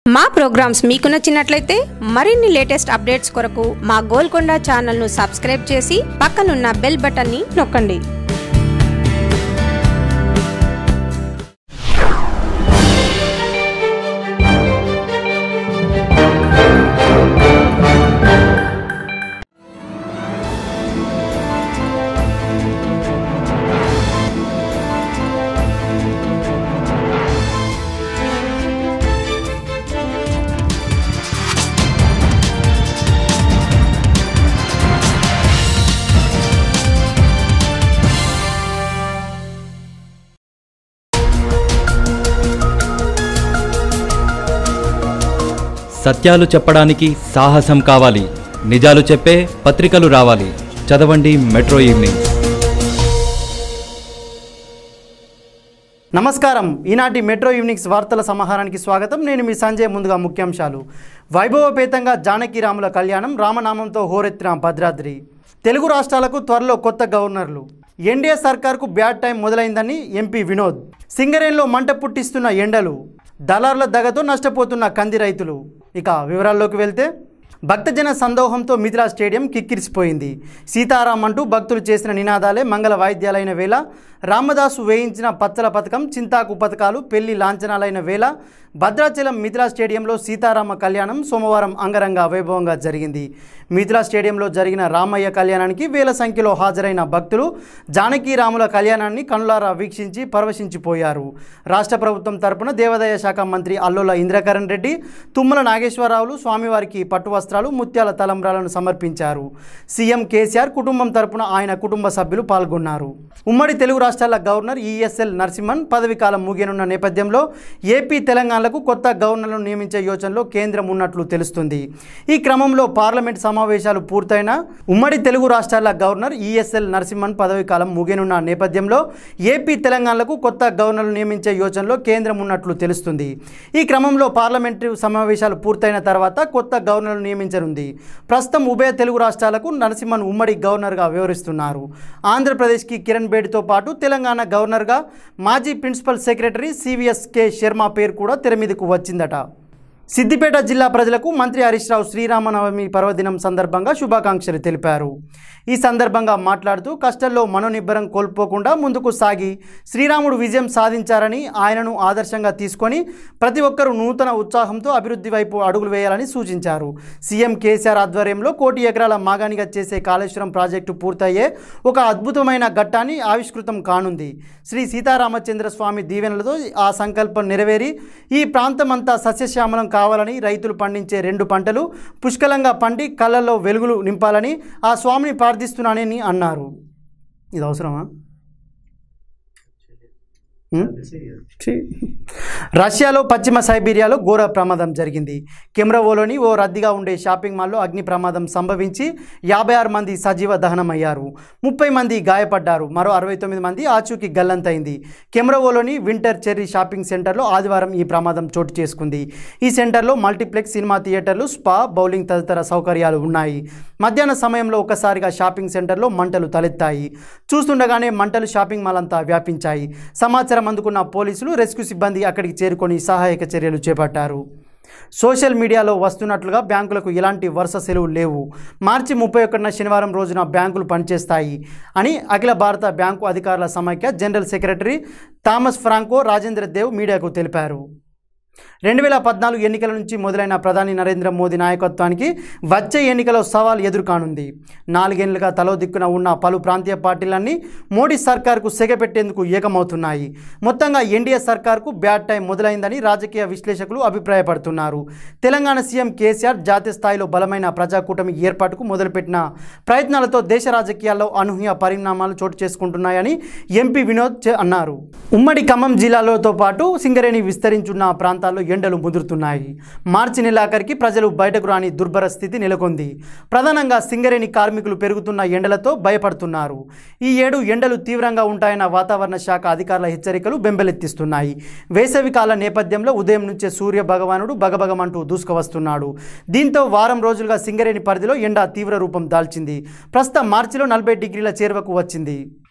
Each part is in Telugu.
మా ప్రోగ్రామ్స్ మీకు నచ్చినట్లయితే మరిన్ని లేటెస్ట్ అప్డేట్స్ కొరకు మా గోల్కొండ ఛానల్ను సబ్స్క్రైబ్ చేసి పక్కనున్న బెల్ బటన్ని నొక్కండి సత్యాలు చెప్పడానికి సాహసం కావాలి నిజాలు చెప్పే పత్రికలు రావాలి చదవండి మెట్రో ఈవినింగ్ నమస్కారం ఈనాటి మెట్రో ఈవినింగ్స్ వార్తల సమాహారానికి స్వాగతం నేను మీ సంజయ్ ముందుగా ముఖ్యాంశాలు వైభవపేతంగా జానకిరాముల కళ్యాణం రామనామంతో హోరెత్తిన భద్రాద్రి తెలుగు రాష్ట్రాలకు త్వరలో కొత్త గవర్నర్లు ఎన్డీఏ సర్కార్కు బ్యాడ్ టైం మొదలైందని ఎంపీ వినోద్ సింగరేణిలో మంట పుట్టిస్తున్న ఎండలు దళారుల దగతో నష్టపోతున్న కంది రైతులు ఇక వివరాల్లోకి వెళ్తే భక్తజన సందోహంతో మిథిలా స్టేడియం కిక్కిరిసిపోయింది సీతారాం అంటూ భక్తులు చేసిన నినాదాలే మంగళ వాయిద్యాలైన వేళ రామదాసు వేయించిన పచ్చల పథకం చింతాకు పథకాలు పెళ్లి లాంఛనాలైన వేళ భద్రాచలం మిథిలా స్టేడియంలో సీతారామ కళ్యాణం సోమవారం అంగరంగ వైభవంగా జరిగింది మిథిలా స్టేడియంలో జరిగిన రామయ్య కళ్యాణానికి వేల సంఖ్యలో హాజరైన భక్తులు జానకి రాముల కళ్యాణాన్ని కనులారా వీక్షించి పరవశించిపోయారు రాష్ట్ర ప్రభుత్వం తరపున దేవాదాయ శాఖ మంత్రి అల్లోల ఇంద్రకరణ్ రెడ్డి తుమ్మల నాగేశ్వరరావులు స్వామివారికి పట్టు వస్త్రాలు ముత్యాల తలంబ్రాలను సమర్పించారు సీఎం కేసీఆర్ కుటుంబం తరపున ఆయన కుటుంబ సభ్యులు పాల్గొన్నారు ఉమ్మడి తెలుగు రాష్ట్రాల గవర్నర్ ఈఎస్ఎల్ నరసింహన్ పదవి కాలం ముగియనున్న నేపథ్యంలో ఏపీ తెలంగాణలకు కొత్త గవర్నర్లను నియమించే యోచనలో కేంద్రం ఉన్నట్లు తెలుస్తుంది ఈ క్రమంలో పార్లమెంట్ సమావేశాలు పూర్తయిన ఉమ్మడి తెలుగు రాష్ట్రాల గవర్నర్ ఈఎస్ఎల్ నరసింహన్ పదవి కాలం ముగియనున్న నేపథ్యంలో ఏపీ తెలంగాణలకు కొత్త గవర్నర్లు నియమించే యోచనలో కేంద్రం ఉన్నట్లు తెలుస్తుంది ఈ క్రమంలో పార్లమెంటు సమావేశాలు పూర్తయిన తర్వాత కొత్త గవర్నర్లు నియమించనుంది ప్రస్తుతం ఉభయ తెలుగు రాష్ట్రాలకు నరసింహన్ ఉమ్మడి గవర్నర్గా వ్యవహరిస్తున్నారు ఆంధ్రప్రదేశ్కి కిరణ్ బేడితో పాటు తెలంగాణ గవర్నర్గా మాజీ principal secretary CVS K Sharma పేరు కూడా తెర మీదకు వచ్చిందట సిద్దిపేట జిల్లా ప్రజలకు మంత్రి హరీష్ రావు శ్రీరామనవమి పర్వదినం సందర్భంగా శుభాకాంక్షలు తెలిపారు ఈ సందర్భంగా మాట్లాడుతూ కష్టంలో మనోనిబ్బరం కోల్పోకుండా ముందుకు సాగి శ్రీరాముడు విజయం సాధించారని ఆయనను ఆదర్శంగా తీసుకొని ప్రతి ఒక్కరూ నూతన ఉత్సాహంతో అభివృద్ధి వైపు అడుగులు వేయాలని సూచించారు సీఎం కేసీఆర్ ఆధ్వర్యంలో కోటి ఎకరాల మాగానిగా చేసే కాళేశ్వరం ప్రాజెక్టు పూర్తయ్యే ఒక అద్భుతమైన ఘట్టాన్ని ఆవిష్కృతం కానుంది శ్రీ సీతారామచంద్ర స్వామి దీవెనలతో ఆ సంకల్పం నెరవేరి ఈ ప్రాంతమంతా సస్యశ్యామలం కావాలని రైతులు పండించే రెండు పంటలు పుష్కలంగా పండి కళ్ళల్లో వెలుగులు నింపాలని ఆ స్వామిని ప్రార్థిస్తున్నానని అన్నారు ఇది అవసరమా ఉం? ఛీ. రష్యాలో పశ్చిమ సైబీరియాలో ఘోర ప్రమాదం జరిగింది కెమ్రవోలోని ఓ రద్దీగా ఉండే షాపింగ్ మాల్లో అగ్ని ప్రమాదం సంభవించి యాభై ఆరు మంది సజీవ దహనమయ్యారు ముప్పై మంది గాయపడ్డారు మరో అరవై తొమ్మిది మంది ఆచూకీ గల్లంతైంది కెమ్రవోలోని వింటర్ చెర్రీ షాపింగ్ సెంటర్లో ఆదివారం ఈ ప్రమాదం చోటు చేసుకుంది ఈ సెంటర్లో మల్టీప్లెక్స్ సినిమా థియేటర్లు స్పా బౌలింగ్ తదితర సౌకర్యాలు ఉన్నాయి మధ్యాహ్న సమయంలో ఒక్కసారిగా షాపింగ్ సెంటర్లో మంటలు తలెత్తాయి చూస్తుండగానే మంటలు షాపింగ్ మాల్ అంతా వ్యాపించాయి సమాచారం అందుకున్న పోలీసులు రెస్క్యూ సిబ్బంది అక్కడికి చేరుకొని సహాయక చర్యలు చేపట్టారు సోషల్ మీడియాలో వస్తున్నట్లుగా బ్యాంకులకు ఎలాంటి వరుస సెలవులు లేవు మార్చి ముప్పై ఒకటిన శనివారం రోజున బ్యాంకులు పనిచేస్తాయి అని అఖిల భారత బ్యాంకు అధికారుల సమైక్య జనరల్ సెక్రటరీ థామస్ ఫ్రాంకో రాజేంద్ర దేవ్ మీడియాకు తెలిపారు రెండు వేల పద్నాలుగు ఎన్నికల నుంచి మొదలైన ప్రధాని నరేంద్ర మోదీ నాయకత్వానికి వచ్చే ఎన్నికలో సవాల్ ఎదుర్కానుంది నాలుగేళ్లుగా తలో దిక్కున ఉన్న పలు ప్రాంతీయ పార్టీలన్నీ మోడీ సర్కార్కు సెగపెట్టేందుకు ఏకమవుతున్నాయి మొత్తంగా ఎన్డీఏ సర్కార్కు బ్యాడ్ టైం మొదలైందని రాజకీయ విశ్లేషకులు అభిప్రాయపడుతున్నారు తెలంగాణ సీఎం కేసీఆర్ జాతీయ స్థాయిలో బలమైన ప్రజాకూటమి ఏర్పాటుకు మొదలుపెట్టిన ప్రయత్నాలతో దేశ రాజకీయాల్లో అనూహ్య పరిణామాలు చోటు చేసుకుంటున్నాయని ఎంపీ వినోద్ చె- అన్నారు ఉమ్మడి ఖమ్మం జిల్లాలతో పాటు సింగరేణి విస్తరించున్న ప్రాంతాల్లో ఎండలు ముదురుతున్నాయి మార్చి నెలాఖరికి ప్రజలు బయటకు రాని దుర్భర స్థితి నెలకొంది ప్రధానంగా సింగరేణి కార్మికులు పెరుగుతున్న ఎండలతో భయపడుతున్నారు ఈ ఏడు ఎండలు తీవ్రంగా ఉంటాయన్న వాతావరణ శాఖ అధికారుల హెచ్చరికలు బెంబెలెత్తిస్తున్నాయి వేసవి కాల నేపథ్యంలో ఉదయం నుంచే సూర్య భగవానుడు బగబగమంటూ దూసుకువస్తున్నాడు దీంతో వారం రోజులుగా సింగరేణి పరిధిలో ఎండ తీవ్ర రూపం దాల్చింది ప్రస్తుతం మార్చిలో నలభై డిగ్రీల చేరువకు వచ్చింది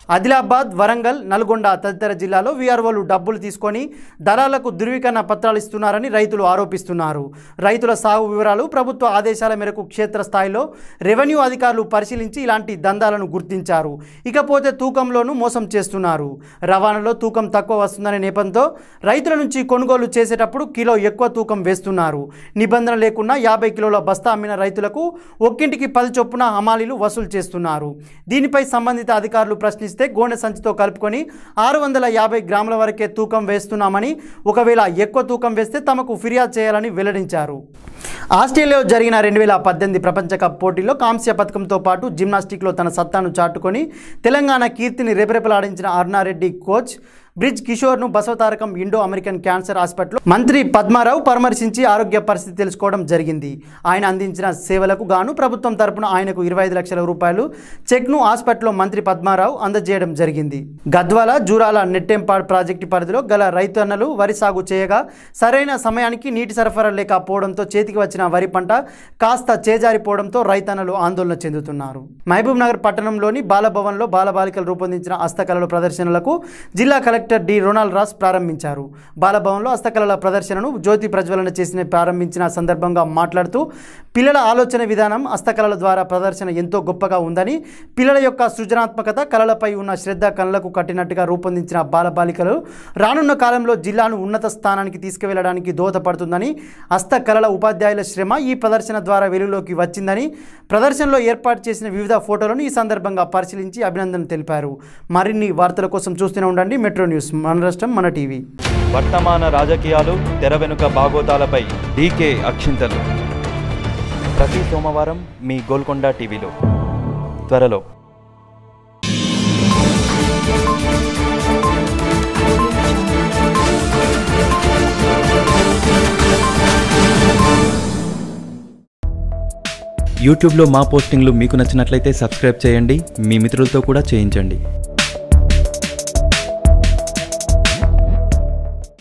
ఆదిలాబాద్ వరంగల్ నల్గొండ తదితర జిల్లాలో వీఆర్ఓలు డబ్బులు తీసుకొని దళాలకు ధృవీకరణ పత్రాలు ఇస్తున్నారని రైతులు ఆరోపిస్తున్నారు రైతుల సాగు వివరాలు ప్రభుత్వ ఆదేశాల మేరకు క్షేత్రస్థాయిలో రెవెన్యూ అధికారులు పరిశీలించి ఇలాంటి దందాలను గుర్తించారు ఇకపోతే తూకంలోనూ మోసం చేస్తున్నారు రవాణాలో తూకం తక్కువ వస్తుందనే నేపథ్యంతో రైతుల నుంచి కొనుగోలు చేసేటప్పుడు కిలో ఎక్కువ తూకం వేస్తున్నారు నిబంధన లేకుండా యాభై కిలోల బస్తా అమ్మిన రైతులకు ఒక్కింటికి పది చొప్పున హమాలీలు వసూలు చేస్తున్నారు దీనిపై సంబంధిత అధికారులు ప్రశ్నిస్తే గోనె సంచితో కలుపుకొని ఆరు వందల యాభై గ్రాముల వరకే తూకం వేస్తున్నామని ఒకవేళ ఎక్కువ తూకం వేస్తే తమకు ఫిర్యాదు చేయాలని వెల్లడించారు ఆస్ట్రేలియాలో జరిగిన రెండు వేల పద్దెనిమిది ప్రపంచ కప్ పోటీల్లో కాంస్య పథకంతో పాటు జిమ్నాస్టిక్లో తన సత్తాను చాటుకొని తెలంగాణ కీర్తిని రెపరెపలాడించిన అరుణారెడ్డి కోచ్ బ్రిడ్జ్ కిషోర్ను Basavatarakam Indo American cancer hospital మంత్రి పద్మారావు పరామర్శించి ఆరోగ్య పరిస్థితి తెలుసుకోవడం జరిగింది ఆయన అందించిన సేవలకు గాను ప్రభుత్వం తరపున ఆయనకు ఇరవై ఐదు లక్షల రూపాయలు చెక్ను హాస్పిటల్లో మంత్రి పద్మారావు అందజేయడం జరిగింది గద్వాల జూరాల నెట్టెంపాడ్ ప్రాజెక్టు పరిధిలో గల రైతన్నలు వరి సాగు చేయగా సరైన సమయానికి నీటి సరఫరా లేకపోవడంతో చేతికి వచ్చిన వరి పంట కాస్త చేజారిపోవడంతో రైతన్నలు ఆందోళన చెందుతున్నారు మహబూబ్ నగర్ పట్టణంలోని బాలభవన్లో బాలబాలికలు రూపొందించిన హస్తకళల ప్రదర్శనలకు జిల్లా కలెక్టర్ డి రొనాల్డ్ రాస్ ప్రారంభించారు బాలభవన్లో హస్తకళల ప్రదర్శనను జ్యోతి ప్రజ్వలన చేసిన ప్రారంభించిన సందర్భంగా మాట్లాడుతూ పిల్లల ఆలోచన విధానం హస్తకళల ద్వారా ప్రదర్శన ఎంతో గొప్పగా ఉందని పిల్లల యొక్క సృజనాత్మకత కళలపై ఉన్న శ్రద్ధ కళలకు కట్టినట్టుగా రూపొందించిన బాలబాలికలు రానున్న కాలంలో జిల్లాను ఉన్నత స్థానానికి తీసుకువెళ్ళడానికి దోహదపడుతుందని హస్తకళల ఉపాధ్యాయుల శ్రమ ఈ ప్రదర్శన ద్వారా వెలుగులోకి వచ్చిందని ప్రదర్శనలో ఏర్పాటు చేసిన వివిధ ఫోటోలను ఈ సందర్భంగా పరిశీలించి అభినందన తెలిపారు మరిన్ని వార్తల కోసం చూస్తూనే ఉండండి మెట్రో న్యూస్ మన రాష్ట్రం మన టీవీ వర్తమాన రాజకీయాలు తెర వెనుక బాగోతాలపై డీకే అక్షింతలు ప్రతి సోమవారం మీ గోల్కొండ టీవీలో త్వరలో యూట్యూబ్లో మా పోస్టింగ్లు మీకు నచ్చినట్లయితే సబ్స్క్రైబ్ చేయండి మీ మిత్రులతో కూడా చేయించండి